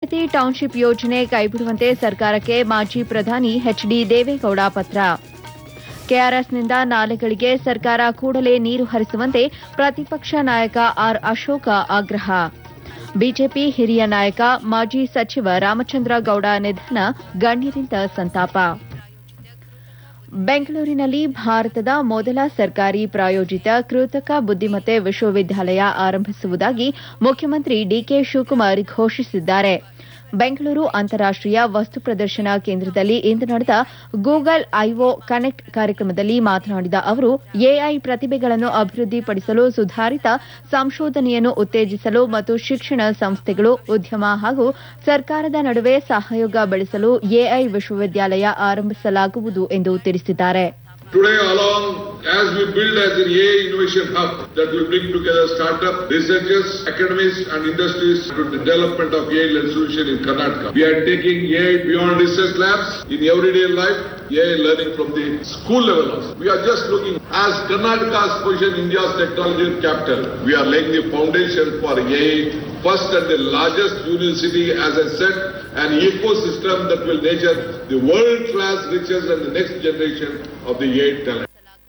Bidadi township ಯೋಜನೆ ಕೈಬಿಡುವಂತೆ ಸರ್ಕಾರಕ್ಕೆ ಮಾಜಿ ಪ್ರಧಾನಿ ಎಚ್ಡಿ ದೇವೇಗೌಡ ಪತ್ರ ಕೆಆರ್ಎಸ್ನಿಂದ ನಾಲೆಗಳಿಗೆ ಸರ್ಕಾರ ಕೂಡಲೇ ನೀರು ಹರಿಸುವಂತೆ ಪ್ರತಿಪಕ್ಷ ನಾಯಕ ಆರ್ ಅಶೋಕ ಆಗ್ರಹ ಬಿಜೆಪಿ ಹಿರಿಯ ನಾಯಕ ಮಾಜಿ ಸಚಿವ ರಾಮಚಂದ್ರ ಗೌಡ ನಿಧನ ಗಣ್ಯರಿಂದ ಸಂತಾಪ ಬೆಂಗಳೂರಿನಲ್ಲಿ ಭಾರತದ ಮೊದಲ ಸರ್ಕಾರಿ ಪ್ರಾಯೋಜಿತ ಕೃತಕ ಬುದ್ದಿಮತ್ತೆ ವಿಶ್ವವಿದ್ಯಾಲಯ ಆರಂಭಿಸುವುದಾಗಿ ಮುಖ್ಯಮಂತ್ರಿ ಡಿಕೆ ಶಿವಕುಮಾರ್ ಘೋಷಿಸಿದ್ದಾರೆ ಬೆಂಗಳೂರು ಅಂತಾರಾಷ್ಟೀಯ ವಸ್ತು ಪ್ರದರ್ಶನ ಕೇಂದ್ರದಲ್ಲಿ ಇಂದು ನಡೆದ ಗೂಗಲ್ ಐಒ ಕನೆಕ್ಟ್ ಕಾರ್ಯಕ್ರಮದಲ್ಲಿ ಮಾತನಾಡಿದ ಅವರು ಎಐ ಪ್ರತಿಭೆಗಳನ್ನು ಅಭಿವೃದ್ಧಿಪಡಿಸಲು ಸುಧಾರಿತ ಸಂಶೋಧನೆಯನ್ನು ಉತ್ತೇಜಿಸಲು ಮತ್ತು ಶಿಕ್ಷಣ ಸಂಸ್ಥೆಗಳು ಉದ್ಯಮ ಹಾಗೂ ಸರ್ಕಾರದ ನಡುವೆ ಸಹಯೋಗ ಬೆಳೆಸಲು ಎಐ ವಿಶ್ವವಿದ್ಯಾಲಯ ಆರಂಭಿಸಲಾಗುವುದು ಎಂದು ತಿಳಿಸಿದ್ದಾರೆ Today along, as we build as an AI innovation hub that will bring together startup, researchers, academics and industries to the development of AI-led solution in Karnataka. We are taking AI beyond research labs in everyday life, AI learning from the school level also. We are just looking as Karnataka's position India's technology capital. We are laying the foundation for AI first and the largest university, as I said, an ecosystem that will nurture the world-class riches and the next generation of the AI talent.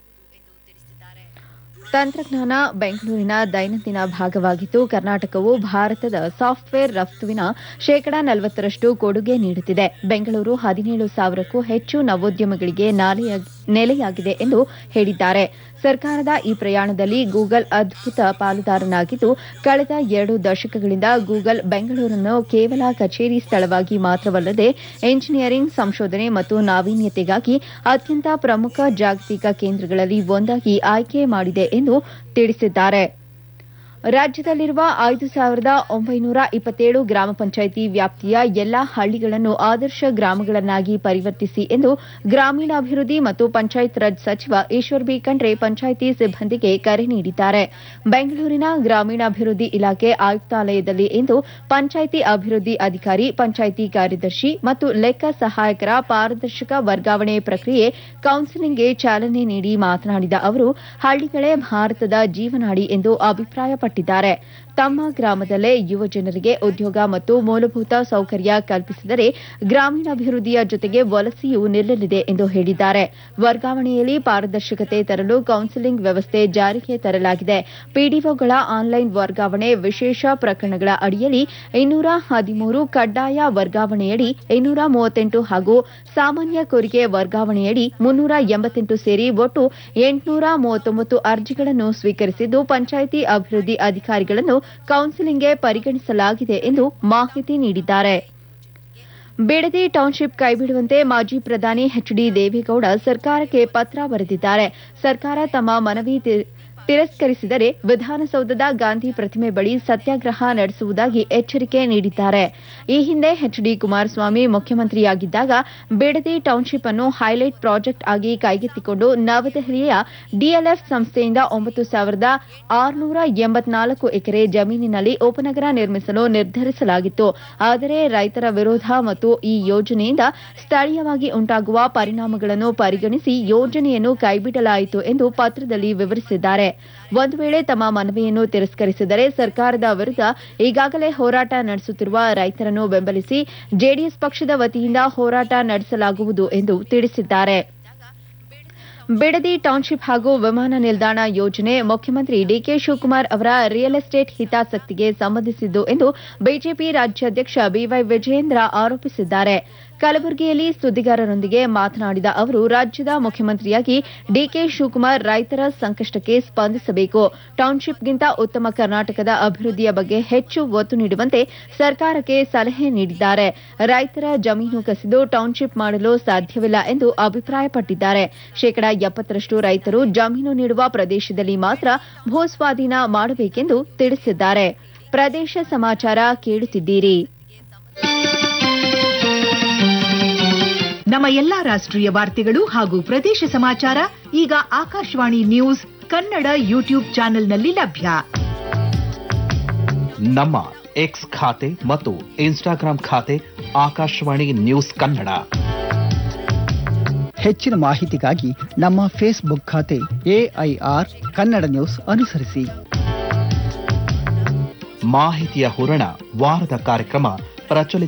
ತಂತ್ರಜ್ಞಾನ ಬೆಂಗಳೂರಿನ ದೈನಂದಿನ ಭಾಗವಾಗಿದ್ದು ಕರ್ನಾಟಕವು ಭಾರತದ software ರಫ್ತುವಿನ ಶೇಕಡಾ ನಲವತ್ತರಷ್ಟು ಕೊಡುಗೆ ನೀಡುತ್ತಿದೆ ಬೆಂಗಳೂರು ಹದಿನೇಳು ಸಾವಿರಕ್ಕೂ ಹೆಚ್ಚು ನವೋದ್ಯಮಗಳಿಗೆ ನೆಲೆಯಾಗಿದೆ ಎಂದು ಹೇಳಿದ್ದಾರೆ ಸರ್ಕಾರದ ಈ ಪ್ರಯಾಣದಲ್ಲಿ ಗೂಗಲ್ ಅದ್ಭುತ ಪಾಲುದಾರನಾಗಿದ್ದು ಕಳೆದ ಎರಡು ದಶಕಗಳಿಂದ ಗೂಗಲ್ ಬೆಂಗಳೂರನ್ನು ಕೇವಲ ಕಚೇರಿ ಸ್ಥಳವಾಗಿ ಮಾತ್ರವಲ್ಲದೆ ಎಂಜಿನಿಯರಿಂಗ್ ಸಂಶೋಧನೆ ಮತ್ತು ನಾವೀನ್ಯತೆಗಾಗಿ ಅತ್ಯಂತ ಪ್ರಮುಖ ಜಾಗತಿಕ ಕೇಂದ್ರಗಳಲ್ಲಿ ಒಂದಾಗಿ ಆಯ್ಕೆ ಮಾಡಿದೆ ಎಂದು ತಿಳಿಸಿದ್ದಾರೆ ರಾಜ್ಯದಲ್ಲಿರುವ ಐದು ಸಾವಿರದ ಒಂಬೈನೂರ ಇಪ್ಪತ್ತೇಳು ಗ್ರಾಮ ಪಂಚಾಯಿತಿ ವ್ಯಾಪ್ತಿಯ ಎಲ್ಲಾ ಹಳ್ಳಿಗಳನ್ನು ಆದರ್ಶ ಗ್ರಾಮಗಳನ್ನಾಗಿ ಪರಿವರ್ತಿಸಿ ಎಂದು ಗ್ರಾಮೀಣಾಭಿವೃದ್ಧಿ ಮತ್ತು ಪಂಚಾಯತ್ ರಾಜ್ ಸಚಿವ ಈಶ್ವರ್ ಬಿ ಖಂಡ್ರೆ ಪಂಚಾಯಿತಿ ಸಿಬ್ಬಂದಿಗೆ ಕರೆ ನೀಡಿದ್ದಾರೆ ಬೆಂಗಳೂರಿನ ಗ್ರಾಮೀಣಾಭಿವೃದ್ಧಿ ಇಲಾಖೆ ಆಯುಕ್ತಾಲಯದಲ್ಲಿ ಇಂದು ಪಂಚಾಯಿತಿ ಅಭಿವೃದ್ಧಿ ಅಧಿಕಾರಿ ಪಂಚಾಯಿತಿ ಕಾರ್ಯದರ್ಶಿ ಮತ್ತು ಲೆಕ್ಕ ಸಹಾಯಕರ ಪಾರದರ್ಶಕ ವರ್ಗಾವಣೆ ಪ್ರಕ್ರಿಯೆ ಕೌನ್ಸಿಲಿಂಗ್ಗೆ ಚಾಲನೆ ನೀಡಿ ಮಾತನಾಡಿದ ಅವರು ಹಳ್ಳಿಗಳೇ ಭಾರತದ ಜೀವನಾಡಿ ಎಂದು ಅಭಿಪ್ರಾಯಪಟ್ಟರು ಪಟ್ಟಿದ್ದಾರೆ ತಮ್ಮ ಗ್ರಾಮದಲ್ಲೇ ಯುವ ಜನರಿಗೆ ಉದ್ಯೋಗ ಮತ್ತು ಮೂಲಭೂತ ಸೌಕರ್ಯ ಕಲ್ಪಿಸಿದರೆ ಗ್ರಾಮೀಣಾಭಿವೃದ್ಧಿಯ ಜೊತೆಗೆ ವಲಸೆಯೂ ನಿಲ್ಲಲಿದೆ ಎಂದು ಹೇಳಿದ್ದಾರೆ ವರ್ಗಾವಣೆಯಲ್ಲಿ ಪಾರದರ್ಶಕತೆ ತರಲು ಕೌನ್ಸಿಲಿಂಗ್ ವ್ಯವಸ್ಥೆ ಜಾರಿಗೆ ತರಲಾಗಿದೆ ಪಿಡಿಒಗಳ ಆನ್ಲೈನ್ ವರ್ಗಾವಣೆ ವಿಶೇಷ ಪ್ರಕರಣಗಳ ಅಡಿಯಲ್ಲಿ ಇನ್ನೂರ ಹದಿಮೂರು ಕಡ್ಡಾಯ ವರ್ಗಾವಣೆಯಡಿ ಇನ್ನೂರ ಮೂವತ್ತೆಂಟು ಹಾಗೂ ಸಾಮಾನ್ಯ ಕೋರಿಕೆ ವರ್ಗಾವಣೆಯಡಿ ಮುನ್ನೂರ ಎಂಬತ್ತೆಂಟು ಸೇರಿ ಒಟ್ಟು ಎಂಟುನೂರ ಮೂವತ್ತೊಂಬತ್ತು ಅರ್ಜಿಗಳನ್ನು ಸ್ವೀಕರಿಸಿದ್ದು ಪಂಚಾಯಿತಿ ಅಭಿವೃದ್ಧಿ ಅಧಿಕಾರಿಗಳನ್ನು ಕೌನ್ಸಿಲಿಂಗ್ಗೆ ಪರಿಗಣಿಸಲಾಗಿದೆ ಎಂದು ಮಾಹಿತಿ ನೀಡಿದ್ದಾರೆ ಬಿಡದಿ ಟೌನ್ಶಿಪ್ ಕೈಬಿಡುವಂತೆ ಮಾಜಿ ಪ್ರಧಾನಿ ಎಚ್ ಡಿ ದೇವೇಗೌಡ ಸರ್ಕಾರಕ್ಕೆ ಪತ್ರ ಬರೆದಿದ್ದಾರೆ ಸರ್ಕಾರ ತಮ್ಮ ಮನವಿ ತಿರಸ್ಕರಿಸಿದರೆ ವಿಧಾನಸೌಧದ ಗಾಂಧಿ ಪ್ರತಿಮೆ ಬಳಿ ಸತ್ಯಾಗ್ರಹ ನಡೆಸುವುದಾಗಿ ಎಚ್ಚರಿಕೆ ನೀಡಿದ್ದಾರೆ ಈ ಹಿಂದೆ ಎಚ್ ಡಿ ಕುಮಾರಸ್ವಾಮಿ ಮುಖ್ಯಮಂತ್ರಿಯಾಗಿದ್ದಾಗ ಬಿಡದಿ ಟೌನ್ಶಿಪ್ ಅನ್ನು ಹೈಲೈಟ್ ಪ್ರಾಜೆಕ್ಟ್ ಆಗಿ ಕೈಗೆತ್ತಿಕೊಂಡು ನವದೆಹಲಿಯ ಡಿಎಲ್ಎಫ್ ಸಂಸ್ಥೆಯಿಂದ ಒಂಬತ್ತು ಸಾವಿರದ ಆರುನೂರ ಎಂಬತ್ನಾಲ್ಕು ಎಕರೆ ಜಮೀನಿನಲ್ಲಿ ಉಪನಗರ ನಿರ್ಮಿಸಲು ನಿರ್ಧರಿಸಲಾಗಿತ್ತು ಆದರೆ ರೈತರ ವಿರೋಧ ಮತ್ತು ಈ ಯೋಜನೆಯಿಂದ ಸ್ಥಳೀಯವಾಗಿ ಉಂಟಾಗುವ ಪರಿಣಾಮಗಳನ್ನು ಪರಿಗಣಿಸಿ ಯೋಜನೆಯನ್ನು ಕೈಬಿಡಲಾಯಿತು ಎಂದು ಪತ್ರದಲ್ಲಿ ವಿವರಿಸಿದ್ದಾರೆ ಒಂದು ವೇಳೆ ತಮ್ಮ ಮನವಿಯನ್ನು ತಿರಸ್ಕರಿಸಿದರೆ ಸರ್ಕಾರದ ವಿರುದ್ಧ ಈಗಾಗಲೇ ಹೋರಾಟ ನಡೆಸುತ್ತಿರುವ ರೈತರನ್ನು ಬೆಂಬಲಿಸಿ ಜೆಡಿಎಸ್ ಪಕ್ಷದ ವತಿಯಿಂದ ಹೋರಾಟ ನಡೆಸಲಾಗುವುದು ಎಂದು ತಿಳಿಸಿದ್ದಾರೆ ಬಿಡದಿ ಟೌನ್ಶಿಪ್ ಹಾಗೂ ವಿಮಾನ ನಿಲ್ದಾಣ ಯೋಜನೆ ಮುಖ್ಯಮಂತ್ರಿ ಡಿಕೆ ಶಿವಕುಮಾರ್ ಅವರ ರಿಯಲ್ ಎಸ್ಟೇಟ್ ಹಿತಾಸಕ್ತಿಗೆ ಸಂಬಂಧಿಸಿದ್ದು ಎಂದು ಬಿಜೆಪಿ ರಾಜ್ಯಾಧ್ಯಕ್ಷ ಬಿವೈ ವಿಜಯೇಂದ್ರ ಆರೋಪಿಸಿದ್ದಾರೆ ಕಲಬುರಗಿಯಲ್ಲಿ ಸುದ್ದಿಗಾರರೊಂದಿಗೆ ಮಾತನಾಡಿದ ಅವರು ರಾಜ್ಯದ ಮುಖ್ಯಮಂತ್ರಿಯಾಗಿ ಡಿಕೆ ಶಿವಕುಮಾರ್ ರೈತರ ಸಂಕಷ್ಟಕ್ಕೆ ಸ್ಪಂದಿಸಬೇಕು ಟೌನ್ಶಿಪ್ಗಿಂತ ಉತ್ತಮ ಕರ್ನಾಟಕದ ಅಭಿವೃದ್ಧಿಯ ಬಗ್ಗೆ ಹೆಚ್ಚು ಒತ್ತು ನೀಡುವಂತೆ ಸರ್ಕಾರಕ್ಕೆ ಸಲಹೆ ನೀಡಿದ್ದಾರೆ ರೈತರ ಜಮೀನು ಕಸಿದು ಟೌನ್ಶಿಪ್ ಮಾಡಲು ಸಾಧ್ಯವಿಲ್ಲ ಎಂದು ಅಭಿಪ್ರಾಯಪಟ್ಟಿದ್ದಾರೆ ಶೇಕಡಾ ಎಪ್ಪತ್ತರಷ್ಟು ರೈತರು ಜಮೀನು ನೀಡುವ ಪ್ರದೇಶದಲ್ಲಿ ಮಾತ್ರ ಭೂಸ್ವಾಧೀನ ಮಾಡಬೇಕೆಂದು ತಿಳಿಸಿದ್ದಾರೆ ಪ್ರದೇಶ ಸಮಾಚಾರ ಕೇಳುತ್ತಿದ್ದೀರಿ ನಮ್ಮ ಎಲ್ಲಾ ರಾಷ್ಟ್ರೀಯ ವಾರ್ತೆಗಳು ಹಾಗೂ ಪ್ರದೇಶ ಸಮಾಚಾರ ಈಗ ಆಕಾಶವಾಣಿ ನ್ಯೂಸ್ ಕನ್ನಡ ಯೂಟ್ಯೂಬ್ ಚಾನೆಲ್ನಲ್ಲಿ ಲಭ್ಯ ನಮ್ಮ ಎಕ್ಸ್ ಖಾತೆ ಮತ್ತು ಇನ್ಸ್ಟಾಗ್ರಾಂ ಖಾತೆ ಆಕಾಶವಾಣಿ ನ್ಯೂಸ್ ಕನ್ನಡ ಹೆಚ್ಚಿನ ಮಾಹಿತಿಗಾಗಿ ನಮ್ಮ ಫೇಸ್ಬುಕ್ ಖಾತೆ ಎಐಆರ್ ಕನ್ನಡ ನ್ಯೂಸ್ ಅನುಸರಿಸಿ ಮಾಹಿತಿಯ ಹೂರಣ ವಾರದ ಕಾರ್ಯಕ್ರಮ ಪ್ರಚಲಿತ